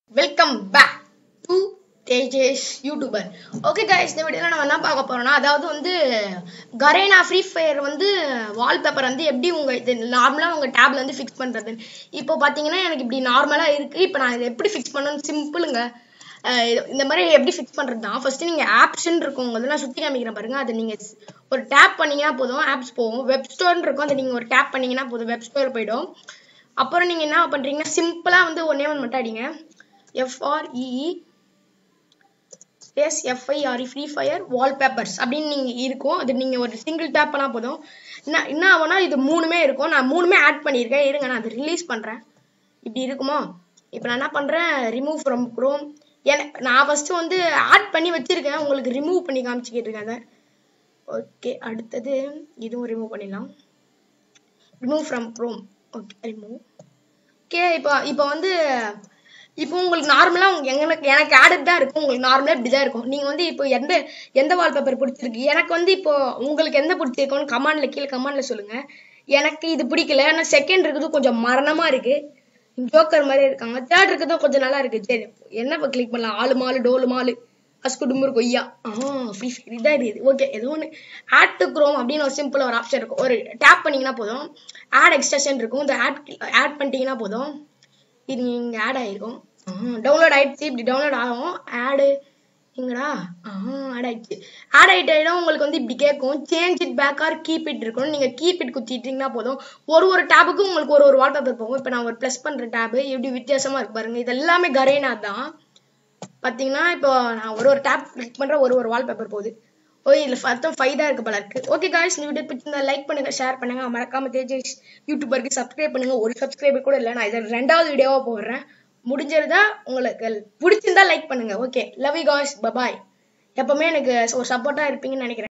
welcome back to Tejesh youtuber okay guys இந்த வீடியோவில் நம்ம என்ன பார்க்க போறோம்னா அதாவது வந்து கரேனா ஃப்ரீ ஃபயர் வந்து வால்பேப்பர் வந்து எப்படி உங்க இது நார்மலாக உங்க டேப்ல வந்து ஃபிக்ஸ் பண்றது இப்போ பார்த்தீங்கன்னா எனக்கு இப்படி நார்மலாக இருக்கு இப்போ நான் இதை எப்படி ஃபிக்ஸ் பண்ணணும் சிம்பிளுங்க அஹ் இது- இந்த மாதிரி எப்படி ஃபிக்ஸ் பண்றது தான் ஃபர்ஸ்ட் நீங்க ஆப்ஸ்ன்னு இருக்கும் உங்க நான் சுத்தி காமிக்கிறேன் பாருங்க அதை நீங்க ஸ்- ஒரு டேப் பண்ணீங்கன்னா போதும் ஆப்ஸ் போகும் வெப் ஸ்டோர்னு இருக்கும் அதை நீங்க ஒரு டேப் பண்ணீங்கன்னா போதும் வெப் ஸ்டோர் போயிடும் அப்புறம் நீங்க என்ன பண்றீங்கன்னா சிம்பிளா வந்து ஒன்னே ஒன்று மட்டும் அடிங்க F R E E S F I R E free fire wallpapers அப்படின்னு நீங்க இருக்கும் அது நீங்க ஒரு சிங்கிள் டேப் பண்ணா போதும் என்ன என்ன ஆகும்னா இது மூணுமே இருக்கும் நான் மூணுமே ஆட் பண்ணியிருக்கேன் இருங்க நான் அதை ரிலீஸ் பண்றேன் இப்படி இருக்குமா இப்போ நான் என்ன பண்றேன் ரிமூவ் ஃப்ரம் குரோம் எனக்கு நான் ஃபர்ஸ்ட் வந்து ஆட் பண்ணி வச்சிருக்கேன் உங்களுக்கு ரிமூவ் பண்ணி காமிச்சிக்கிட்டு இருக்கேன் அதை ஓகே அடுத்தது இதுவும் ரிமூவ் பண்ணிடலாம் remove from Chrome okay remove okay இப்போ இப்போ வந்து இப்போ உங்களுக்கு நார்மலாக உங்க எனக்கு எனக்கு ஆடட் தான் இருக்கும் உங்களுக்கு நார்மலாக இப்படி தான் இருக்கும் நீங்கள் வந்து இப்போ எந்த எந்த வால்பேப்பர் பிடிச்சிருக்கு எனக்கு வந்து இப்போ உங்களுக்கு எந்த பிடிச்சிருக்கோன்னு கமாண்டில் கீழே கமாண்டில் சொல்லுங்கள் எனக்கு இது பிடிக்கல ஆனால் செகண்ட் இருக்குது கொஞ்சம் மரணமாக இருக்கு ஜோக்கர் மாதிரி இருக்காங்க தேர்ட் இருக்கிறதும் கொஞ்சம் நல்லா இருக்கு சரி என்ன இப்போ கிளிக் பண்ணலாம் ஆளு மாலு டோலு மாலு அஸ்குடும்பர் கொய்யா ஆ ஃப்ரீ ஃபயர் இதான் இது ஓகே ஏதோ ஒன்று ஆட் டு க்ரோம் அப்படின்னு ஒரு சிம்பிள் ஒரு ஆப்ஷன் இருக்கும் ஒரு டேப் பண்ணீங்கன்னா போதும் ஆட் எக்ஸ்டென்ஷன் இருக்கும் இந்த ஆட் ஆட் பண்ணிட்டீங்கன்னா போதும் இது இங்கே ஆட் ஆயிருக்கும் டவுன்லோட் ஆயிடுச்சு இப்படி டவுன்லோட் ஆகும் ஆடு எங்கடா ஆட் ஆயிடுச்சு ஆட் ஆயிட்டா உங்களுக்கு வந்து இப்படி கேட்கும் change it back or keep it இருக்கணும் நீங்க கீப் இட் குத்திட்டீங்கன்னா போதும் ஒரு ஒரு டேபுக்கும் உங்களுக்கு ஒரு ஒரு வால்பேப்பர் போகும் இப்போ நான் ஒரு ப்ளஸ் பண்ற டேபு எப்படி வித்தியாசமா இருக்கு பாருங்க இது எல்லாமே கரேனா தான் பாத்தீங்கன்னா இப்போ நான் ஒரு ஒரு டேப் கிளிக் பண்ற ஒரு ஒரு வால்பேப்பர் போகுது ஓ இதுல மொத்தம் ஃபைவ் தான் இருக்கு போல இருக்கு ஓகே காய்ஸ் இந்த வீடியோ பிடிச்சிருந்தா லைக் பண்ணுங்க ஷேர் பண்ணுங்க மறக்காம தேஜேஷ் யூடியூபருக்கு சப்ஸ்கிரைப் பண்ணுங்க ஒரு சப்ஸ்கிரைபர் கூட இல்லை நான் இதை ரெண்டாவது வீடியோவா போடுறேன் முடிஞ்சிருந்தா உங்களுக்கு பிடிச்சிருந்தா லைக் பண்ணுங்க okay love you guys bye bye எப்பவுமே எனக்கு ஒரு சப்போர்ட்டா இருப்பீங்கன்னு நினைக்கிறேன்